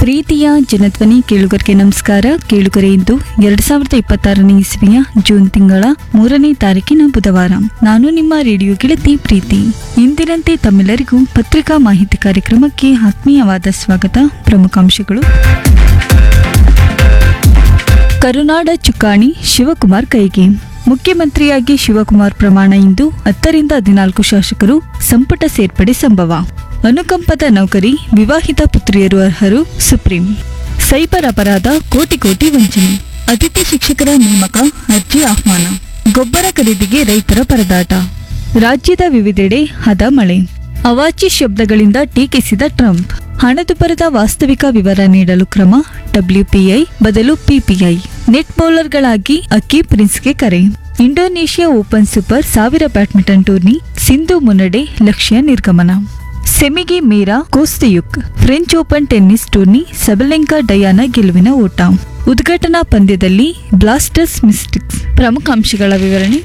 ಪ್ರೀತಿಯ ಜನಧ್ವನಿ ಕೇಳುಗರಿಗೆ ನಮಸ್ಕಾರ ಕೇಳುಗರೆ ಇಂದು ಎರಡ್ ಸಾವಿರದ ಇಪ್ಪತ್ತಾರನೇ ಇಸ್ವಿಯ ಜೂನ್ ತಿಂಗಳ ಮೂರನೇ ತಾರೀಕಿನ ಬುಧವಾರ ನಾನು ನಿಮ್ಮ ರೇಡಿಯೋ ಗೆಳತಿ ಪ್ರೀತಿ ಇಂದಿನಂತೆ ತಮ್ಮೆಲ್ಲರಿಗೂ ಪತ್ರಿಕಾ ಮಾಹಿತಿ ಕಾರ್ಯಕ್ರಮಕ್ಕೆ ಆತ್ಮೀಯವಾದ ಸ್ವಾಗತ ಪ್ರಮುಖಾಂಶಗಳು ಕರುನಾಡ ಚುಕ್ಕಾಣಿ ಶಿವಕುಮಾರ್ ಕೈಗೆ ಮುಖ್ಯಮಂತ್ರಿಯಾಗಿ ಶಿವಕುಮಾರ್ ಪ್ರಮಾಣ ಇಂದು ಹತ್ತರಿಂದ ಹದಿನಾಲ್ಕು ಶಾಸಕರು ಸಂಪುಟ ಸೇರ್ಪಡೆ ಸಂಭವ ಅನುಕಂಪದ ನೌಕರಿ ವಿವಾಹಿತ ಪುತ್ರಿಯರು ಅರ್ಹರು ಸುಪ್ರೀಂ ಸೈಬರ್ ಅಪರಾಧ ಕೋಟಿ ಕೋಟಿ ವಂಚನೆ ಅತಿಥಿ ಶಿಕ್ಷಕರ ನೇಮಕ ಅರ್ಜಿ ಆಹ್ವಾನ ಗೊಬ್ಬರ ಖರೀದಿಗೆ ರೈತರ ಪರದಾಟ ರಾಜ್ಯದ ವಿವಿಧೆಡೆ ಹದ ಮಳೆ ಅವಾಚಿ ಶಬ್ದಗಳಿಂದ ಟೀಕಿಸಿದ ಟ್ರಂಪ್ ಹಣದುಬ್ಬರದ ವಾಸ್ತವಿಕ ವಿವರ ನೀಡಲು ಕ್ರಮ ಡಬ್ಲ್ಯೂಪಿಐ ಬದಲು ಪಿಪಿಐ ನೆಟ್ ಬೌಲರ್ಗಳಾಗಿ ಅಕ್ಕಿ ಪ್ರಿನ್ಸ್ಗೆ ಕರೆ ಇಂಡೋನೇಷ್ಯಾ ಓಪನ್ ಸೂಪರ್ ಸಾವಿರ ಬ್ಯಾಡ್ಮಿಂಟನ್ ಟೂರ್ನಿ ಸಿಂಧು ಮುನ್ನಡೆ ಲಕ್ಷ್ಯ ನಿರ್ಗಮನ ಸೆಮಿಗೆ Mira Kostyuk French open tennis tourney Sabalenka Diana ಗೆಲುವಿನ ಓಟ ಉದ್ಘಾಟನಾ ಪಂದ್ಯದಲ್ಲಿ ಬ್ಲಾಸ್ಟರ್ಸ್ ಮಿಸ್ಟಿಕ್ಸ್ ಪ್ರಮುಖ ಅಂಶಗಳ ವಿವರಣೆ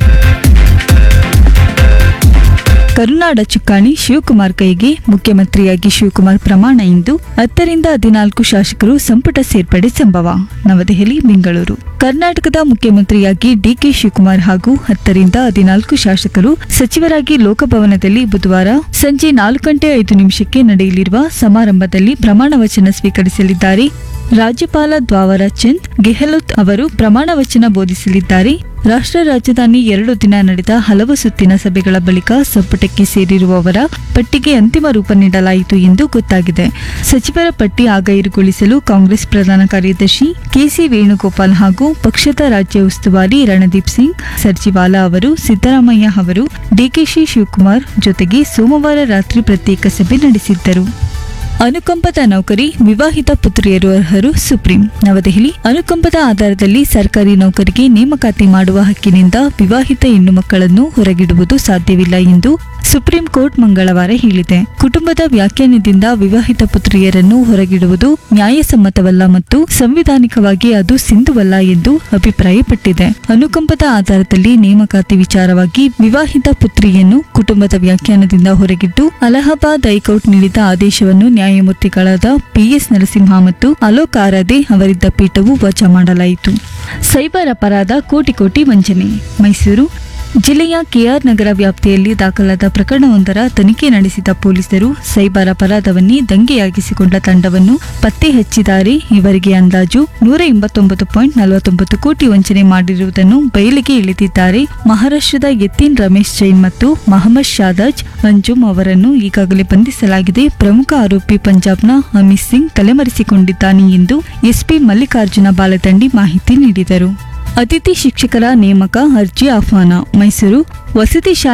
ಕರುನಾಡ ಚುಕ್ಕಾಣಿ ಶಿವಕುಮಾರ್ ಕೈಗೆ ಮುಖ್ಯಮಂತ್ರಿಯಾಗಿ ಶಿವಕುಮಾರ್ ಪ್ರಮಾಣ ಇಂದು ಹತ್ತರಿಂದ ಹದಿನಾಲ್ಕು ಶಾಸಕರು ಸಂಪುಟ ಸೇರ್ಪಡೆ ಸಂಭವ ನವದೆಹಲಿ ಬೆಂಗಳೂರು ಕರ್ನಾಟಕದ ಮುಖ್ಯಮಂತ್ರಿಯಾಗಿ ಡಿಕೆ ಶಿವಕುಮಾರ್ ಹಾಗೂ ಹತ್ತರಿಂದ ಹದಿನಾಲ್ಕು ಶಾಸಕರು ಸಚಿವರಾಗಿ ಲೋಕಭವನದಲ್ಲಿ ಬುಧವಾರ ಸಂಜೆ ನಾಲ್ಕು ಗಂಟೆ ಐದು ನಿಮಿಷಕ್ಕೆ ನಡೆಯಲಿರುವ ಸಮಾರಂಭದಲ್ಲಿ ಪ್ರಮಾಣ ವಚನ ಸ್ವೀಕರಿಸಲಿದ್ದಾರೆ ರಾಜ್ಯಪಾಲ ದ್ವಾವರ ಚಂದ್ ಗೆಹ್ಲೋತ್ ಅವರು ಪ್ರಮಾಣ ವಚನ ಬೋಧಿಸಲಿದ್ದಾರೆ ರಾಷ್ಟ್ರ ರಾಜಧಾನಿ ಎರಡು ದಿನ ನಡೆದ ಹಲವು ಸುತ್ತಿನ ಸಭೆಗಳ ಬಳಿಕ ಸಂಪುಟಕ್ಕೆ ಸೇರಿರುವವರ ಪಟ್ಟಿಗೆ ಅಂತಿಮ ರೂಪ ನೀಡಲಾಯಿತು ಎಂದು ಗೊತ್ತಾಗಿದೆ ಸಚಿವರ ಪಟ್ಟಿ ಆಗೈರುಗೊಳಿಸಲು ಕಾಂಗ್ರೆಸ್ ಪ್ರಧಾನ ಕಾರ್ಯದರ್ಶಿ ಕೆಸಿ ವೇಣುಗೋಪಾಲ್ ಹಾಗೂ ಪಕ್ಷದ ರಾಜ್ಯ ಉಸ್ತುವಾರಿ ರಣದೀಪ್ ಸಿಂಗ್ ಸರ್ಜಿವಾಲಾ ಅವರು ಸಿದ್ದರಾಮಯ್ಯ ಅವರು ಡಿಕೆಶಿ ಶಿವಕುಮಾರ್ ಜೊತೆಗೆ ಸೋಮವಾರ ರಾತ್ರಿ ಪ್ರತ್ಯೇಕ ಸಭೆ ನಡೆಸಿದ್ದರು ಅನುಕಂಪದ ನೌಕರಿ ವಿವಾಹಿತ ಪುತ್ರಿಯರು ಅರ್ಹರು ಸುಪ್ರೀಂ ನವದೆಹಲಿ ಅನುಕಂಪದ ಆಧಾರದಲ್ಲಿ ಸರ್ಕಾರಿ ನೌಕರಿಗೆ ನೇಮಕಾತಿ ಮಾಡುವ ಹಕ್ಕಿನಿಂದ ವಿವಾಹಿತ ಹೆಣ್ಣು ಮಕ್ಕಳನ್ನು ಹೊರಗಿಡುವುದು ಸಾಧ್ಯವಿಲ್ಲ ಎಂದು ಸುಪ್ರೀಂ ಕೋರ್ಟ್ ಮಂಗಳವಾರ ಹೇಳಿದೆ ಕುಟುಂಬದ ವ್ಯಾಖ್ಯಾನದಿಂದ ವಿವಾಹಿತ ಪುತ್ರಿಯರನ್ನು ಹೊರಗಿಡುವುದು ನ್ಯಾಯಸಮ್ಮತವಲ್ಲ ಮತ್ತು ಸಂವಿಧಾನಿಕವಾಗಿ ಅದು ಸಿಂಧುವಲ್ಲ ಎಂದು ಅಭಿಪ್ರಾಯಪಟ್ಟಿದೆ ಅನುಕಂಪದ ಆಧಾರದಲ್ಲಿ ನೇಮಕಾತಿ ವಿಚಾರವಾಗಿ ವಿವಾಹಿತ ಪುತ್ರಿಯನ್ನು ಕುಟುಂಬದ ವ್ಯಾಖ್ಯಾನದಿಂದ ಹೊರಗಿಟ್ಟು ಅಲಹಾಬಾದ್ ಹೈಕೋರ್ಟ್ ನೀಡಿದ ಆದೇಶವನ್ನು ನ್ಯಾಯಮೂರ್ತಿಗಳಾದ ಪಿಎಸ್ ನರಸಿಂಹ ಮತ್ತು ಅಲೋಕ್ ಆರಾಧೆ ಅವರಿದ್ದ ಪೀಠವು ವಜಾ ಮಾಡಲಾಯಿತು ಸೈಬರ್ ಅಪರಾಧ ಕೋಟಿ ಕೋಟಿ ವಂಚನೆ ಮೈಸೂರು ಜಿಲ್ಲೆಯ ಕೆಆರ್ ನಗರ ವ್ಯಾಪ್ತಿಯಲ್ಲಿ ದಾಖಲಾದ ಪ್ರಕರಣವೊಂದರ ತನಿಖೆ ನಡೆಸಿದ ಪೊಲೀಸರು ಸೈಬರ್ ಅಪರಾಧವನ್ನೇ ದಂಗೆಯಾಗಿಸಿಕೊಂಡ ತಂಡವನ್ನು ಪತ್ತೆ ಹಚ್ಚಿದ್ದಾರೆ ಇವರಿಗೆ ಅಂದಾಜು ನೂರ ಎಂಬತ್ತೊಂಬತ್ತು ಪಾಯಿಂಟ್ ನಲವತ್ತೊಂಬತ್ತು ಕೋಟಿ ವಂಚನೆ ಮಾಡಿರುವುದನ್ನು ಬಯಲಿಗೆ ಇಳಿದಿದ್ದಾರೆ ಮಹಾರಾಷ್ಟ್ರದ ಯತೀನ್ ರಮೇಶ್ ಜೈನ್ ಮತ್ತು ಮಹಮ್ಮದ್ ಶಾದಾಜ್ ಅಂಜುಮ್ ಅವರನ್ನು ಈಗಾಗಲೇ ಬಂಧಿಸಲಾಗಿದೆ ಪ್ರಮುಖ ಆರೋಪಿ ಪಂಜಾಬ್ನ ಅಮಿತ್ ಸಿಂಗ್ ತಲೆಮರೆಸಿಕೊಂಡಿದ್ದಾನೆ ಎಂದು ಎಸ್ಪಿ ಮಲ್ಲಿಕಾರ್ಜುನ ಬಾಲದಂಡಿ ಮಾಹಿತಿ ನೀಡಿದರು ಅತಿಥಿ ಶಿಕ್ಷಕರ ನೇಮಕ ಅರ್ಜಿ ಆಹ್ವಾನ ಮೈಸೂರು ವಸತಿ ಶಾಲೆ